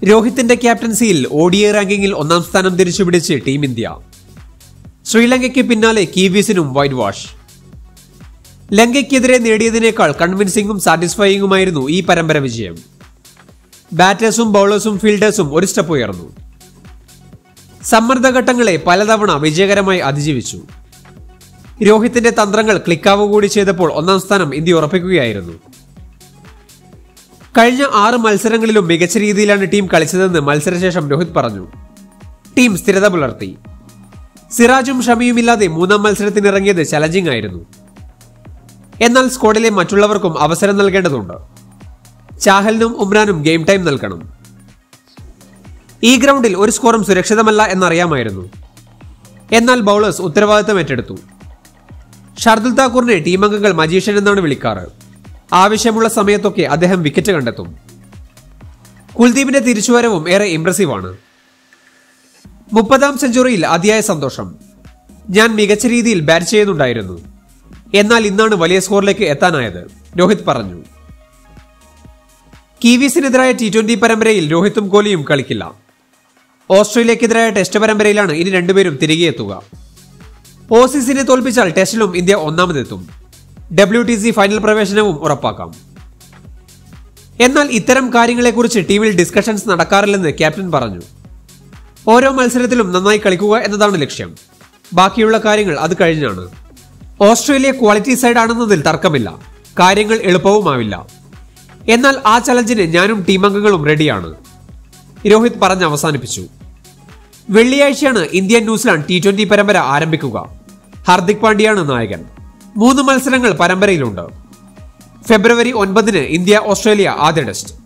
രോഹിത്തിന്റെ ക്യാപ്റ്റൻസിയിൽ ODI റാങ്കിങ്ങിൽ ഒന്നാം സ്ഥാനം തിരിച്ചുപിടിച്ച് ടീം ഇന്ത്യ ശ്രീലങ്കയ്ക്ക് പിന്നാലെ കീവീസിനും വൈറ്റ് വാഷ് ലങ്കയ്ക്കെതിരെ നേടിയതിനേക്കാൾ കൺവിൻസിംഗും സാറ്റിസ്ഫൈയിങ്ങുമായിരുന്നു ഈ പരമ്പര വിജയം ബാറ്റേഴ്സും ബൗളേഴ്സും ഫീൽഡേഴ്സും ഒരു സ്റ്റെപ്പ് ഉയർന്നു സമ്മർദ്ദഘട്ടങ്ങളെ പലതവണ വിജയകരമായി അതിജീവിച്ചു രോഹിത്തിന്റെ തന്ത്രങ്ങൾ ക്ലിക്കാവുകൂടി ചെയ്തപ്പോൾ ഒന്നാം സ്ഥാനം ഇന്ത്യ ഉറപ്പിക്കുകയായിരുന്നു കഴിഞ്ഞ ആറ് മത്സരങ്ങളിലും മികച്ച രീതിയിലാണ് ടീം കളിച്ചതെന്ന് മത്സരശേഷം രോഹിത് പറഞ്ഞു ടീം സ്ഥിരത പുലർത്തി സിറാജും ഷമിയുമില്ലാതെ മൂന്നാം മത്സരത്തിനിറങ്ങിയത് ചലഞ്ചിങ് ആയിരുന്നു എന്നാൽ സ്ക്വാഡിലെ മറ്റുള്ളവർക്കും അവസരം നൽകേണ്ടതുണ്ട് ചാഹലിനും ഉമ്രാനും ഗെയിം ടൈം നൽകണം ഈ ഗ്രൗണ്ടിൽ ഒരു സ്കോറും സുരക്ഷിതമല്ല എന്നറിയാമായിരുന്നു എന്നാൽ ബൗളേഴ്സ് ഉത്തരവാദിത്തം ഏറ്റെടുത്തു ഷർദുൽ താക്കൂറിനെ ടീം അംഗങ്ങൾ മജീഷ്യൻ എന്നാണ് വിളിക്കാറ് ആവശ്യമുള്ള സമയത്തൊക്കെ അദ്ദേഹം വിക്കറ്റ് കണ്ടെത്തും കുൽദീപിന്റെ തിരിച്ചുവരവും ഏറെ ഇംപ്രസീവാണ് മുപ്പതാം സെഞ്ചുറിയിൽ അതിയായ സന്തോഷം ഞാൻ മികച്ച രീതിയിൽ ബാറ്റ് ചെയ്യുന്നുണ്ടായിരുന്നു എന്നാൽ ഇന്നാണ് വലിയ സ്കോറിലേക്ക് എത്താനായത് രോഹിത് പറഞ്ഞു കീവീസിനെതിരായ ടി ട്വന്റി പരമ്പരയിൽ രോഹിത്തും കോഹ്ലിയും കളിക്കില്ല ഓസ്ട്രേലിയക്കെതിരായ ടെസ്റ്റ് പരമ്പരയിലാണ് ഇനി രണ്ടുപേരും തിരികെ എത്തുക ഓസീസിനെ തോൽപ്പിച്ചാൽ ടെസ്റ്റിലും ഇന്ത്യ ഒന്നാമതെത്തും ഡബ്ല്യു ടി സി ഫൈനൽ പ്രവേശനവും ഉറപ്പാക്കാം എന്നാൽ ഇത്തരം കാര്യങ്ങളെക്കുറിച്ച് ടീമിൽ ഡിസ്കഷൻസ് നടക്കാറില്ലെന്ന് ക്യാപ്റ്റൻ പറഞ്ഞു ഓരോ മത്സരത്തിലും നന്നായി കളിക്കുക എന്നതാണ് ലക്ഷ്യം ബാക്കിയുള്ള കാര്യങ്ങൾ അത് കഴിഞ്ഞാണ് ഓസ്ട്രേലിയ ക്വാളിറ്റി സൈഡ് ആണെന്നതിൽ തർക്കമില്ല കാര്യങ്ങൾ എളുപ്പവുമാവില്ല എന്നാൽ ആ ചലഞ്ചിന് ഞാനും ടീം അംഗങ്ങളും റെഡിയാണ് രോഹിത് പറഞ്ഞ് അവസാനിപ്പിച്ചു വെള്ളിയാഴ്ചയാണ് ഇന്ത്യ ന്യൂസിലാൻഡ് ടി ട്വന്റി പരമ്പര ആരംഭിക്കുക ഹാർദിക് പാണ്ഡ്യയാണ് നായകൻ മൂന്ന് മത്സരങ്ങൾ പരമ്പരയിലുണ്ട് ഫെബ്രുവരി ഒൻപതിന് ഇന്ത്യ ഓസ്ട്രേലിയ ആദ്യ ടെസ്റ്റ്